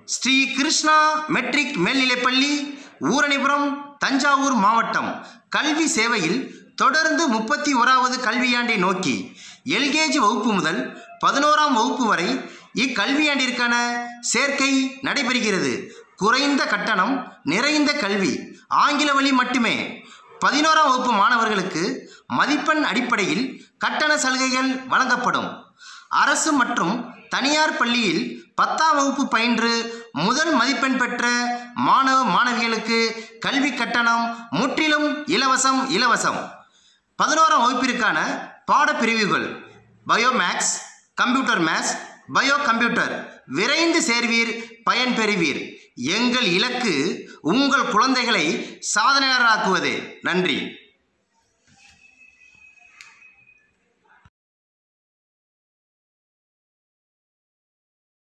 Sri Krishna matric மேல்நிலைப்பள்ளி ஊரணிபுரம் தஞ்சாவூர் மாவட்டம் கல்வி சேவையில் தொடர்ந்து முப்பத்தி ஓராவது கல்வியாண்டை நோக்கி எல்கேஜி வகுப்பு முதல் பதினோராம் வகுப்பு வரை இக்கல்வியாண்டிற்கான சேர்க்கை நடைபெறுகிறது குறைந்த கட்டணம் நிறைந்த கல்வி ஆங்கில வழி மட்டுமே பதினோராம் வகுப்பு மாணவர்களுக்கு மதிப்பெண் அடிப்படையில் கட்டண சலுகைகள் வழங்கப்படும் அரசு மற்றும் தனியார் பள்ளியில் பத்தாம் வகுப்பு பயின்று முதல் மதிப்பெண் பெற்ற மாணவ மாணவிகளுக்கு கல்வி கட்டணம் முற்றிலும் இலவசம் இலவசம் பதினோராம் வகுப்பிற்கான பாடப்பிரிவுகள் bio maths computer maths bio computer விரைந்து சேர்வீர் பயன்பெறுவீர் எங்கள் இலக்கு உங்கள் குழந்தைகளை சாதனையாளராக்குவது நன்றி